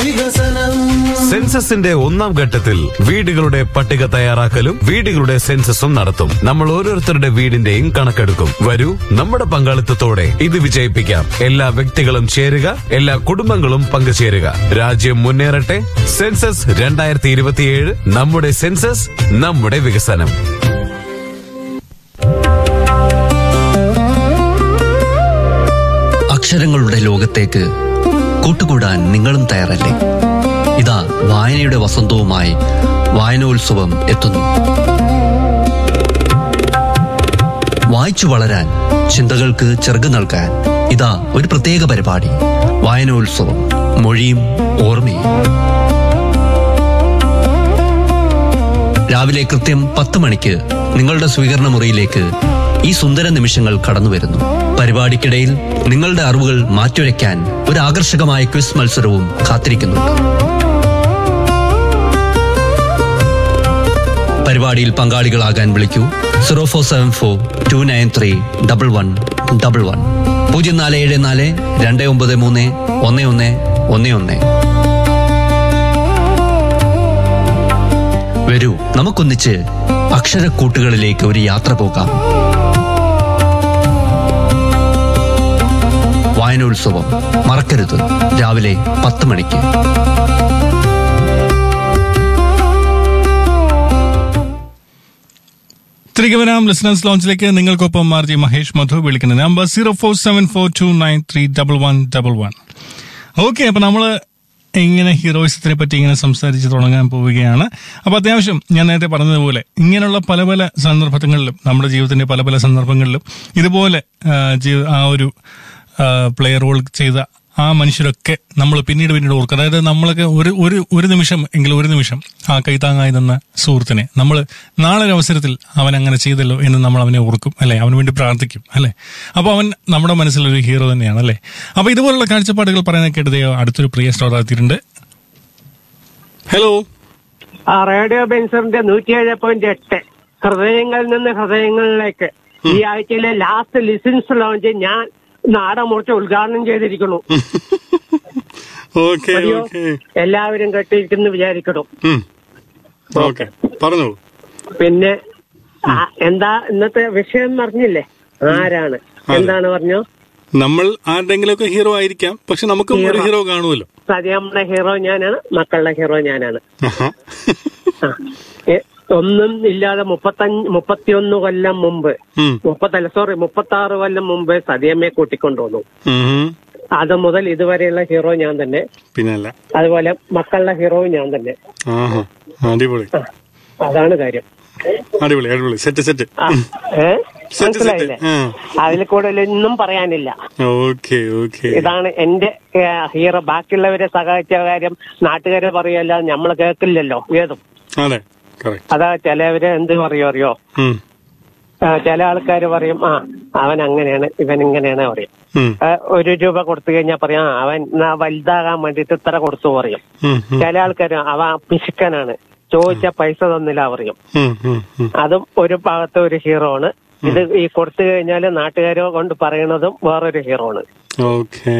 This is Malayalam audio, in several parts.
വികസനം സെൻസസിന്റെ ഒന്നാം ഘട്ടത്തിൽ വീടുകളുടെ പട്ടിക തയ്യാറാക്കലും വീടുകളുടെ സെൻസസും നടത്തും നമ്മൾ ഓരോരുത്തരുടെ വീടിന്റെയും കണക്കെടുക്കും വരൂ നമ്മുടെ പങ്കാളിത്തത്തോടെ ഇത് വിജയിപ്പിക്കാം എല്ലാ വ്യക്തികളും ചേരുക എല്ലാ കുടുംബങ്ങളും പങ്കുചേരുക രാജ്യം മുന്നേറട്ടെ സെൻസസ് രണ്ടായിരത്തി ഇരുപത്തിയേഴ് നമ്മുടെ സെൻസസ് നമ്മുടെ വികസനം അക്ഷരങ്ങളുടെ ലോകത്തേക്ക് കൂട്ടുകൂടാൻ നിങ്ങളും തയ്യാറല്ലേ ഇതാ വായനയുടെ വസന്തവുമായി വായനോത്സവം എത്തുന്നു വായിച്ചു വളരാൻ ചിന്തകൾക്ക് ചെറുകു നൽകാൻ ഇതാ ഒരു പ്രത്യേക പരിപാടി വായനോത്സവം മൊഴിയും ഓർമ്മയും രാവിലെ കൃത്യം പത്ത് മണിക്ക് നിങ്ങളുടെ സ്വീകരണ മുറിയിലേക്ക് ഈ സുന്ദര നിമിഷങ്ങൾ കടന്നു വരുന്നു പരിപാടിക്കിടയിൽ നിങ്ങളുടെ അറിവുകൾ മാറ്റുരയ്ക്കാൻ ഒരു ആകർഷകമായ ക്വിസ് മത്സരവും കാത്തിരിക്കുന്നുണ്ട് പരിപാടിയിൽ പങ്കാളികളാകാൻ വിളിക്കൂ zero four seven four two nine three double one double one പൂജ്യം നാല് ഏഴ് നാല് രണ്ട് ഒമ്പത് മൂന്ന് ഒന്ന് ഒന്ന് ഒന്ന് ഒന്ന് വരൂ നമുക്കൊന്നിച്ച് അക്ഷരക്കൂട്ടുകളിലേക്ക് ഒരു യാത്ര പോകാം വായനോത്സവം മറക്കരുത് രാവിലെ പത്ത് മണിക്ക് തിരികെ വരാം ലിസണേഴ്സ് ലോഞ്ചിലേക്ക് നിങ്ങൾക്കൊപ്പം ആർ ജി മഹേഷ് മധു വിളിക്കുന്ന number zero four seven four two nine three double one double one okay അപ്പൊ നമ്മള് ഇങ്ങനെ ഹീറോയിസത്തിനെ പറ്റി ഇങ്ങനെ സംസാരിച്ച് തുടങ്ങാൻ പോവുകയാണ് അപ്പൊ അത്യാവശ്യം ഞാൻ നേരത്തെ പറഞ്ഞതുപോലെ ഇങ്ങനെയുള്ള പല പല സന്ദർഭങ്ങളിലും നമ്മുടെ ജീവിതത്തിന്റെ പല പല സന്ദർഭങ്ങളിലും ഇതുപോലെ ആ, ജീവ- ആ ഒരു പ്ലേ റോൾ ചെയ്ത ആ മനുഷ്യരൊക്കെ നമ്മൾ പിന്നീട് പിന്നീട് ഓർക്കും അതായത് നമ്മളൊക്കെ ഒരു ഒരു ഒരു നിമിഷം എങ്കിലും ഒരു നിമിഷം ആ കൈത്താങ്ങായി നിന്ന സുഹൃത്തിനെ നമ്മൾ നാളെ ഒരു അവസരത്തിൽ അവൻ അങ്ങനെ ചെയ്തല്ലോ എന്ന് നമ്മൾ അവനെ ഓർക്കും അല്ലെ അവന് വേണ്ടി പ്രാർത്ഥിക്കും അല്ലെ അപ്പോൾ അവൻ നമ്മുടെ മനസ്സിലൊരു ഹീറോ തന്നെയാണ് അല്ലെ അപ്പോൾ ഇതുപോലുള്ള കാഴ്ചപ്പാടുകൾ പറയാൻ കേട്ടത് അടുത്തൊരു പ്രിയ സ്റ്റോർ എത്തിയിട്ടുണ്ട് ഹലോ ആ റേഡിയോ ബെൻസറിന്റെ നൂറ്റിയേഴ് പോയിന്റ് എട്ട് ഹൃദയങ്ങളിൽ നിന്ന് ഹൃദയങ്ങളിലേക്ക് ഈ ആഴ്ചയിലെ ലാസ്റ്റ് ലിസൺസ് ലോഞ്ച് ഞാൻ നാടമുറിച്ച് ഉദ്ഘാടനം ചെയ്തിരിക്കുന്നു ഓക്കെ മതിയോ? ഓക്കെ എല്ലാവരും കേട്ടിരിക്കുന്നു വിചാരിക്കണം ഓക്കെ പറഞ്ഞോളൂ പിന്നെ ആ, എന്താ ഇന്നത്തെ വിഷയം പറഞ്ഞില്ലേ ആരാണ് എന്താണ് പറഞ്ഞു നമ്മൾ ആരുടെങ്കിലുമൊക്കെ ഹീറോ ആയിരിക്കാം പക്ഷെ നമുക്കും ഒരു ഹീറോ കാണുമല്ലോ സതിയമ്മയുടെ ഹീറോ ഞാനാണ് മക്കളുടെ ഹീറോ ഞാനാണ് ആഹാ. ആ. എ, ഒന്നും ഇല്ലാതെ മുപ്പത്തഞ്ച് മുപ്പത്തിയൊന്ന് കൊല്ലം മുമ്പ് ഉം. മുപ്പത്തല്ല സോറി മുപ്പത്തി ആറ് കൊല്ലം മുമ്പ് സതിയമ്മയെ കൂട്ടിക്കൊണ്ടുവന്നു ഉം. അത് മുതൽ ഇതുവരെയുള്ള ഹീറോ ഞാൻ തന്നെ പിന്നല്ല അതുപോലെ മക്കളുടെ ഹീറോയും ഞാൻ തന്നെ ആഹാ അടിപൊളി ആ, അതാണ് കാര്യം അടിപൊളി അടിപൊളി സെറ്റ് സെറ്റ് ആ, ഏ? സെറ്റ് മനസ്സിലായില്ലേ ആ. അതിൽ കൂടുതൽ ഒന്നും പറയാനില്ല ഓക്കെ ഓക്കെ ഇതാണ് എന്റെ ഏ, ഹീറോ ബാക്കിയുള്ളവരെ സഹായിച്ച കാര്യം നാട്ടുകാരെ പറയല്ല നമ്മൾ കേൾക്കില്ലല്ലോ ഏതും അതെ കറക്റ്റ് അതാ ചിലവര് എന്ത് പറയോ അറിയോ ആ, ചില ആൾക്കാർ പറയും ആ അവൻ അങ്ങനെയാണ് ഇവൻ ഇങ്ങനെയാണ് പറയും ആ, ഒരു രൂപ കൊടുത്തു കഴിഞ്ഞാൽ പറയും ആ അവൻ നാ വലുതാകാൻ വേണ്ടിട്ട് ഇത്ര കൊടുത്തു പറയും ചില ആൾക്കാർ അവൻ പിശുക്കനാണ് ചോദിച്ച പൈസ തന്നില്ല പറയും അതും ഒരു ഭാഗത്തെ ഒരു ഹീറോ ആണ് ഇത് ഈ കൊടുത്തു കഴിഞ്ഞാൽ നാട്ടുകാരോ കൊണ്ട് പറയണതും വേറൊരു ഹീറോ ആണ് ഓക്കെ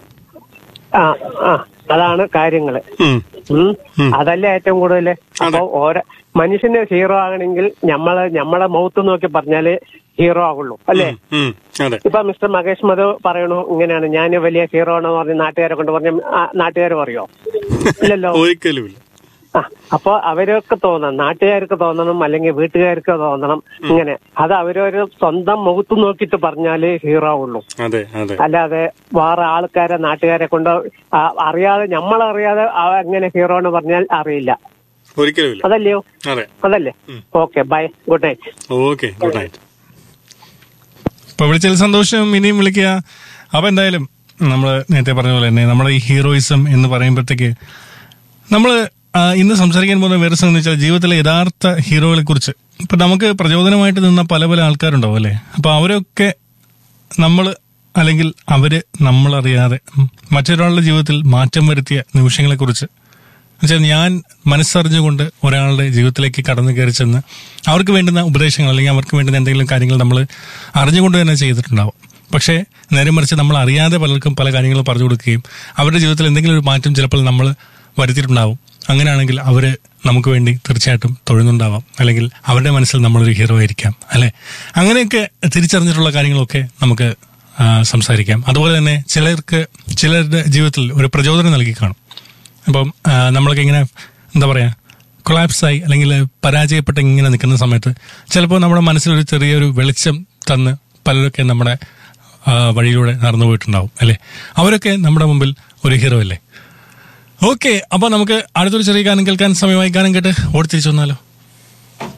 ആ ആ അതാണ് കാര്യങ്ങള് ഉം. അതല്ലേ ഏറ്റവും കൂടുതൽ അപ്പൊ ഓരോ മനുഷ്യന് ഹീറോ ആകണമെങ്കിൽ നമ്മള് നമ്മളെ മൗത്ത് നോക്കി പറഞ്ഞാല് ഹീറോ ആകുള്ളൂ അല്ലേ അതെ ഇപ്പൊ മിസ്റ്റർ മഹേഷ് മധു പറയണു ഇങ്ങനെയാണ് ഞാൻ വലിയ ഹീറോ ആണെന്ന് പറഞ്ഞ് നാട്ടുകാരെ കൊണ്ട് പറഞ്ഞ നാട്ടുകാർ പറയോ ഇല്ലല്ലോ ഒരിക്കലുമില്ല ആ അപ്പൊ അവരൊക്കെ തോന്നണം നാട്ടുകാർക്ക് തോന്നണം അല്ലെങ്കിൽ വീട്ടുകാർക്ക് തോന്നണം ഇങ്ങനെ അത് അവരൊരു സ്വന്തം മുഖത്ത് നോക്കിയിട്ട് പറഞ്ഞാല് ഹീറോ ആവുള്ളൂ അതെ അതെ അല്ലാതെ വേറെ ആൾക്കാരെ നാട്ടുകാരെ കൊണ്ട് ആ- അറിയാതെ നമ്മളറിയാതെ അവ എങ്ങനെ ഹീറോ എന്ന് പറഞ്ഞാൽ അറിയില്ല ഒരിക്കലുമില്ല അതല്ലയോ അതെ അതല്ലേ okay bye good night okay good night ഇപ്പൊ വിളിച്ചതിൽ സന്തോഷം ഇനിയും വിളിക്കുക അപ്പൊ എന്തായാലും നമ്മൾ നേരത്തെ പറഞ്ഞ പോലെ തന്നെ നമ്മുടെ ഈ ഹീറോയിസം എന്ന് പറയുമ്പോഴത്തേക്ക് നമ്മൾ ഇന്ന് സംസാരിക്കാൻ പോകുന്ന വേറെ സംഗതി വെച്ചാൽ ജീവിതത്തിലെ യഥാർത്ഥ ഹീറോകളെ കുറിച്ച് ഇപ്പൊ നമുക്ക് പ്രചോദനമായിട്ട് നിന്ന പല പല ആൾക്കാരുണ്ടാവും അല്ലെ അപ്പൊ അവരൊക്കെ നമ്മൾ അല്ലെങ്കിൽ അവര് നമ്മളറിയാതെ ഉം, മറ്റൊരാളുടെ ജീവിതത്തിൽ മാറ്റം വരുത്തിയ നിമിഷങ്ങളെ കുറിച്ച് എന്നുവെച്ചാൽ ഞാൻ മനസ്സറിഞ്ഞുകൊണ്ട് ഒരാളുടെ ജീവിതത്തിലേക്ക് കടന്നു കയറി ചെന്ന് അവർക്ക് വേണ്ടുന്ന ഉപദേശങ്ങൾ അല്ലെങ്കിൽ അവർക്ക് വേണ്ടുന്ന എന്തെങ്കിലും കാര്യങ്ങൾ നമ്മൾ അറിഞ്ഞുകൊണ്ട് തന്നെ ചെയ്തിട്ടുണ്ടാവും പക്ഷേ നേരെ മറിച്ച് നമ്മൾ അറിയാതെ പലർക്കും പല കാര്യങ്ങളും പറഞ്ഞു കൊടുക്കുകയും അവരുടെ ജീവിതത്തിൽ എന്തെങ്കിലും ഒരു മാറ്റം ചിലപ്പോൾ നമ്മൾ വരുത്തിയിട്ടുണ്ടാവും അങ്ങനെയാണെങ്കിൽ അവർ നമുക്ക് വേണ്ടി തീർച്ചയായിട്ടും തൊഴുന്നുണ്ടാവാം അല്ലെങ്കിൽ അവരുടെ മനസ്സിൽ നമ്മളൊരു ഹീറോ ആയിരിക്കാം അല്ലെ അങ്ങനെയൊക്കെ തിരിച്ചറിഞ്ഞിട്ടുള്ള കാര്യങ്ങളൊക്കെ നമുക്ക് ആ, സംസാരിക്കാം അതുപോലെ തന്നെ ചിലർക്ക് ചിലരുടെ ജീവിതത്തിൽ ഒരു പ്രചോദനം നൽകി കാണും അപ്പം ആ, നമ്മളൊക്കെ ഇങ്ങനെ എന്താ പറയാ കൊളാപ്സായി അല്ലെങ്കിൽ പരാജയപ്പെട്ട് ഇങ്ങനെ നിൽക്കുന്ന സമയത്ത് ചിലപ്പോൾ നമ്മുടെ മനസ്സിലൊരു ചെറിയൊരു വെളിച്ചം തന്ന് പലരൊക്കെ നമ്മുടെ ആ, വഴിയിലൂടെ നടന്നു പോയിട്ടുണ്ടാവും അല്ലേ അവരൊക്കെ നമ്മുടെ മുമ്പിൽ ഒരു ഹീറോ അല്ലേ ഓക്കെ അപ്പൊ നമുക്ക് അടുത്തൊരു ചെറിയ ഗാനം കേൾക്കാൻ സമയമായി ഗാനം കേട്ട് ഓടി തിരിച്ചു വന്നാലോ